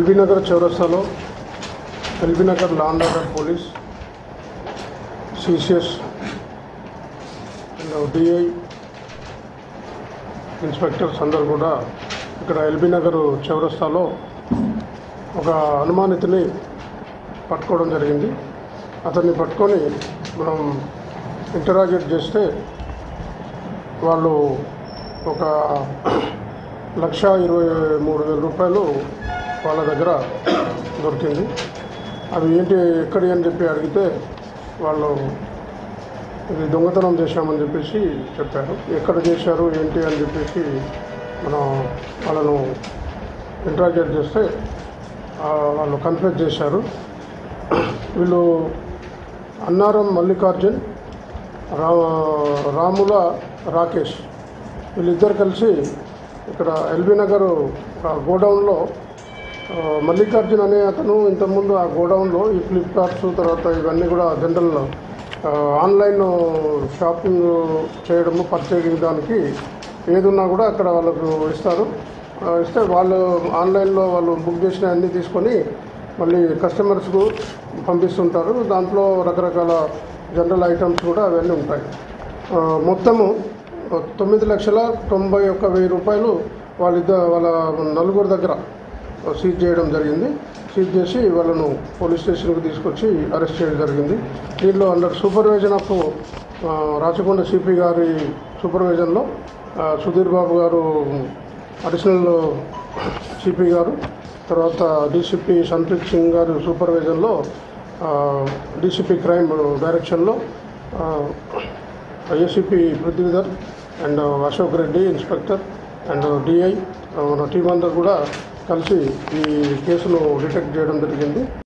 LB Nagar చౌరస్తాలో LB Nagar law and order police CCS and DI inspectors అందరు కూడా ఇక్కడ ఎల్బీ నగర్ చౌరస్తాలో ఒక అనుమానితుని పట్టుకోవడం జరిగింది అతన్ని పట్టుకొని మనం ఇంటరాగేట్ చేస్తే వాళ్ళు ఒక లక్ష ఇరవై మూడు వేల రూపాయలు వాళ్ళ దగ్గర దొరికింది అవి ఏంటి ఎక్కడి అని చెప్పి అడిగితే వాళ్ళు ఇది దొంగతనం చేశామని చెప్పేసి చెప్పారు ఎక్కడ చేశారు ఏంటి అని చెప్పేసి మనం వాళ్ళను ఇంట్రాగేట్ చేస్తే ఆ, వాళ్ళు కన్ఫ్యూజ్ చేశారు వీళ్ళు అన్నారం మల్లికార్జున్ రా రాముల రాకేష్ వీళ్ళిద్దరు కలిసి ఇక్కడ ఎల్బీ నగర్ ఒక గోడౌన్లో ఆ, మల్లికార్జున్ అనే అతను ఇంతకుముందు ఆ గోడౌన్లో ఈ ఫ్లిప్కార్ట్స్ తర్వాత ఇవన్నీ కూడా జనరల్ ఆ, ఆన్లైన్ షాపింగ్ చేయడము పర్చేసింగ్ దానికి ఏదున్నా కూడా అక్కడ వాళ్ళకు ఇస్తారు ఆ, ఇస్తే వాళ్ళు ఆన్లైన్లో వాళ్ళు బుక్ చేసిన అన్నీ తీసుకొని మళ్ళీ కస్టమర్స్కు పంపిస్తుంటారు దాంట్లో రకరకాల జనరల్ ఐటమ్స్ కూడా అవన్నీ ఉంటాయి ఆ, మొత్తము తొమ్మిది లక్షల తొంభై ఒక్క వెయ్యి రూపాయలు వాళ్ళిద్దరు వాళ్ళ నలుగురు దగ్గర సీజ్ చేయడం జరిగింది సీజ్ చేసి వాళ్ళను పోలీస్ స్టేషన్కి తీసుకొచ్చి అరెస్ట్ చేయడం జరిగింది దీనిలో అండర్ సూపర్విజన్ ఆఫ్ ఆ, రాచకొండ సిపి గారి సూపర్విజన్లో ఆ, సుధీర్ బాబు గారు అడిషనల్ సిపి గారు తర్వాత డీసీపీ సంప్రీత్ సింగ్ గారు సూపర్విజన్లో డీసీపీ క్రైమ్ డైరెక్షన్లో ACP Prithvidhar and Ashok Reddy inspector and DI మన టీం అందరు కూడా కలిసి ఈ కేసును డిటెక్ట్ చేయడం జరిగింది